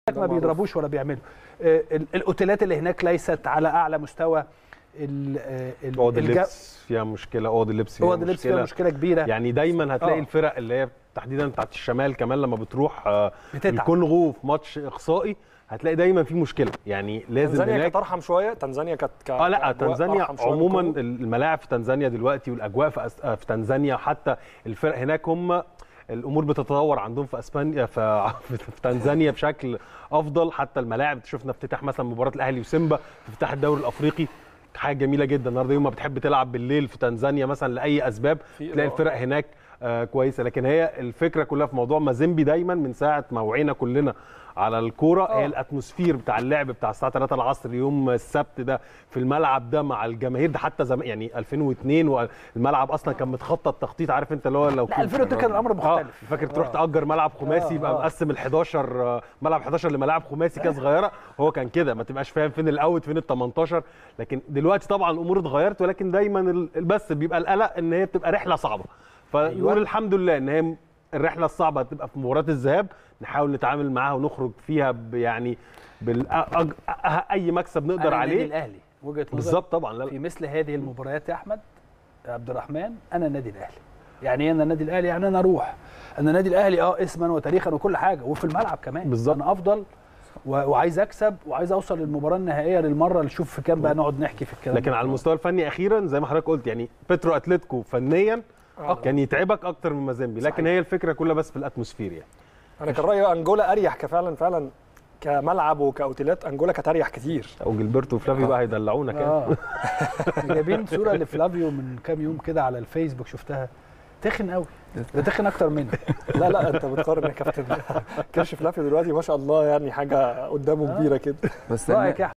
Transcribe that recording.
ما بيضربوش ولا بيعملوا آه، ال- الاوتيلات اللي هناك ليست على اعلى مستوى ال- آه، ال- اوض الجو- اللبس فيها مشكله اوض اللبس فيها اوض اللبس فيها مشكله كبيره يعني دايما هتلاقي آه. الفرق اللي هي تحديدا بتاعت الشمال كمان لما بتروح آه، بتتعب. الكونغو في ماتش اقصائي هتلاقي دايما في مشكله يعني لازم تنزانيا هناك كانت ارحم شويه تنزانيا كانت ك... اه لا كأجواء تنزانيا أرحم شوية من عموما الكونغو. الملاعب في تنزانيا دلوقتي والاجواء في, أس... آه، في تنزانيا حتى الفرق هناك هم الامور بتتطور عندهم في اسبانيا في, في تنزانيا بشكل افضل حتى الملاعب شفنا افتتاح مثلا مباراه الاهلي وسيمبا في افتتاح الدوري الافريقي حاجه جميله جدا النهارده يوم ما بتحب تلعب بالليل في تنزانيا مثلا لاي اسباب في تلاقي إضاءة. الفرق هناك آه كويسه لكن هي الفكره كلها في موضوع مازيمبي دايما من ساعه ما وعينا كلنا على الكوره آه. هي الاتموسفير بتاع اللعب بتاع الساعه 3 العصر يوم السبت ده في الملعب ده مع الجماهير ده حتى زمان يعني 2002 والملعب اصلا كان متخطط تخطيط عارف انت اللي هو لو لا كنت- 2002 كان الامر اه مختلف فاكر تروح تاجر ملعب خماسي آه، يبقى آه. مقسم ال 11 آه، ملعب 11 لملاعب خماسي كده صغيره هو كان كده ما تبقاش فاهم فين الاوت فين ال 18 لكن دلوقتي طبعا الامور اتغيرت ولكن دايما ال- بس بيبقى القلق ان هي بتبقى رحله صعبه فنقول أيوة. الحمد لله ان هي الرحله الصعبه هتبقى في مباراه الذهاب نحاول نتعامل معاها ونخرج فيها ب- يعني بال أج- أ- اي مكسب نقدر أنا النادي عليه الاهلي وجهه نظري بالظبط طبعا لا لا في مثل هذه المباريات يا احمد يا عبد الرحمن انا النادي الاهلي يعني ايه انا النادي الاهلي يعني انا اروح انا النادي الاهلي اه اسما وتاريخا وكل حاجه وفي الملعب كمان بالظبط. انا افضل و- وعايز اكسب وعايز اوصل للمباراه النهائيه للمره اللي نشوف في كام بقى نقعد نحكي في الكلام لكن ده. على المستوى الفني اخيرا زي ما حضرتك قلت يعني بيترو اتلتيكو فنيا آه. كان يتعبك اكتر من مازيمبي لكن صحيح. هي الفكره كلها بس في الاتموسفير يعني انا كان رايي انجولا اريح كفعلا فعلا كملعب وكاوتيلات انجولا كانت اريح كتير او جilberto وفلافيو بقى هيدلعونا كده اه جايبين صوره لفلافيو من كام يوم كده على الفيسبوك شفتها تخن قوي ده تخن اكتر منه لا لا انت بتقارن يا كابتن كرش فلافيو دلوقتي ما شاء الله يعني حاجه قدامه آه. كبيره كده بس رايك يا